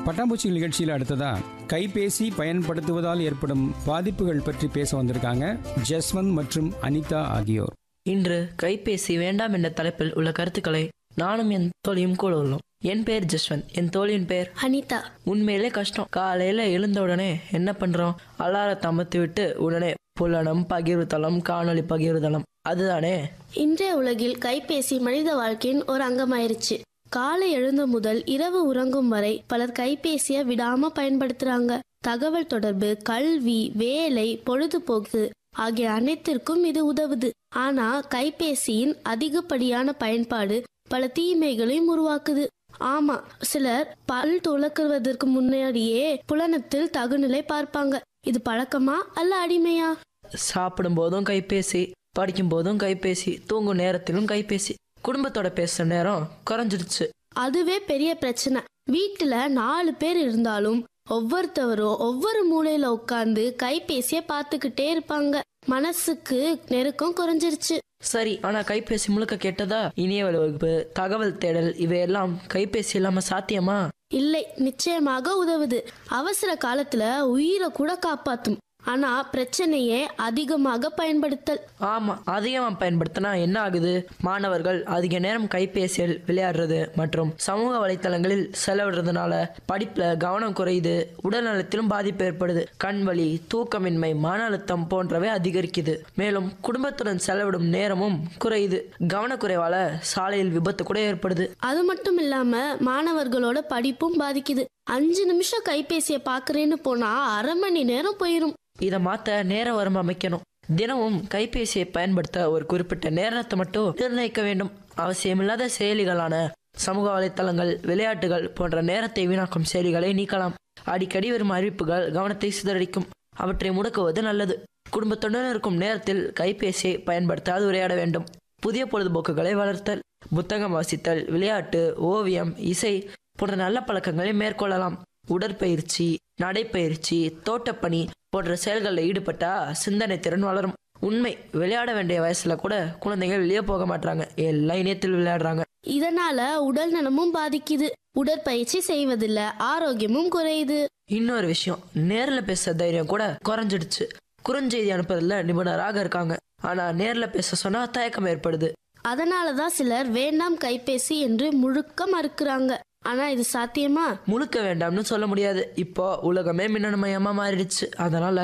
பட்டாம்பூச்சி நிகழ்ச்சியில் அடுத்ததா கைபேசி பயன்படுத்துவதால் ஏற்படும் பாதிப்புகள் பற்றி பேச வந்திருக்காங்க ஜஸ்வந்த் மற்றும் அனிதா ஆகியோர் இன்று கைபேசி வேண்டாம் என்ற தலைப்பில் உள்ள கருத்துக்களை நானும் என் தோழியும் கூட உள்ளோம் என் பெயர் ஜஸ்வந்த் என் தோழியின் பெயர் அனிதா உண்மையிலே கஷ்டம் காலையில எழுந்த உடனே என்ன பண்றோம் அலாரத்தை அமர்த்தி விட்டு உடனே புலனம் பகிர்வு தளம் காணொளி பகிர்வு தளம் அதுதானே இன்றைய உலகில் கைபேசி மனித வாழ்க்கையின் ஒரு அங்கமாயிருச்சு காலை எழுந்த முதல் இரவு உறங்கும் வரை பலர் கைபேசிய விடாம பயன்படுத்துறாங்க தகவல் தொடர்பு கல்வி வேலை பொழுதுபோக்கு ஆகிய அனைத்திற்கும் இது உதவுது ஆனா கைபேசியின் அதிகப்படியான பயன்பாடு பல தீமைகளையும் உருவாக்குது ஆமா சிலர் பல் துளக்குவதற்கு முன்னாடியே புலனத்தில் தகுநிலை பார்ப்பாங்க இது பழக்கமா அல்ல அடிமையா சாப்பிடும் போதும் கைபேசி படிக்கும் போதும் கைபேசி தூங்கும் நேரத்திலும் கைபேசி குடும்பத்தோட பேசுற நேரம் குறைஞ்சிடுச்சு அதுவே பெரிய பிரச்சனை வீட்டுல நாலு பேர் இருந்தாலும் ஒவ்வொருத்தவரும் ஒவ்வொரு மூலையில உட்கார்ந்து கைபேசிய பார்த்துக்கிட்டே இருப்பாங்க மனசுக்கு நெருக்கம் குறைஞ்சிருச்சு சரி ஆனா கைபேசி முழுக்க கேட்டதா இணைய வகுப்பு தகவல் தேடல் இவையெல்லாம் கைபேசி இல்லாம சாத்தியமா இல்லை நிச்சயமாக உதவுது அவசர காலத்துல உயிரை கூட காப்பாத்தும் ஆனா பிரச்சனையே அதிகமாக பயன்படுத்தல் ஆமா அதிகமா பயன்படுத்தினா என்ன ஆகுது மாணவர்கள் அதிக நேரம் கைபேசியில் விளையாடுறது மற்றும் சமூக வலைத்தளங்களில் செலவிடுறதுனால படிப்புல கவனம் குறையுது உடல் நலத்திலும் பாதிப்பு ஏற்படுது கண் வலி தூக்கமின்மை மன அழுத்தம் போன்றவை அதிகரிக்குது மேலும் குடும்பத்துடன் செலவிடும் நேரமும் குறையுது கவனக்குறைவால சாலையில் விபத்து கூட ஏற்படுது அது மட்டும் இல்லாம மாணவர்களோட படிப்பும் பாதிக்குது அஞ்சு நிமிஷம் கைபேசிய பாக்குறேன்னு போனா அரை மணி நேரம் போயிரும் இதை மாத்த நேர வரம்பு அமைக்கணும் தினமும் கைபேசியை பயன்படுத்த ஒரு குறிப்பிட்ட நேரத்தை மட்டும் நிர்ணயிக்க வேண்டும் அவசியமில்லாத செயலிகளான சமூக வலைத்தளங்கள் விளையாட்டுகள் போன்ற நேரத்தை வீணாக்கும் செயலிகளை நீக்கலாம் அடிக்கடி வரும் அறிவிப்புகள் கவனத்தை சிதறடிக்கும் அவற்றை முடக்குவது நல்லது குடும்பத்துடன் இருக்கும் நேரத்தில் கைபேசியை பயன்படுத்தாது உரையாட வேண்டும் புதிய பொழுதுபோக்குகளை வளர்த்தல் புத்தகம் வாசித்தல் விளையாட்டு ஓவியம் இசை போன்ற நல்ல பழக்கங்களை மேற்கொள்ளலாம் உடற்பயிற்சி நடைப்பயிற்சி தோட்டப்பணி போன்ற செயல்களில் ஈடுபட்டா சிந்தனை திறன் வளரும் உண்மை விளையாட வேண்டிய வயசுல கூட குழந்தைங்க வெளியே போக மாட்டாங்க எல்லாம் இணையத்தில் விளையாடுறாங்க இதனால உடல் நலமும் பாதிக்குது உடற்பயிற்சி செய்வதில்ல ஆரோக்கியமும் குறையுது இன்னொரு விஷயம் நேர்ல பேச தைரியம் கூட குறைஞ்சிடுச்சு குறுஞ்செய்தி அனுப்புறதுல நிபுணராக இருக்காங்க ஆனா நேர்ல பேச சொன்னா தயக்கம் ஏற்படுது அதனாலதான் சிலர் வேண்டாம் கைபேசி என்று முழுக்க மறுக்கிறாங்க ஆனா இது சாத்தியமா முழுக்க வேண்டாம்னு சொல்ல முடியாது இப்போ உலகமே மின்னணுமயமா மாறிடுச்சு அதனால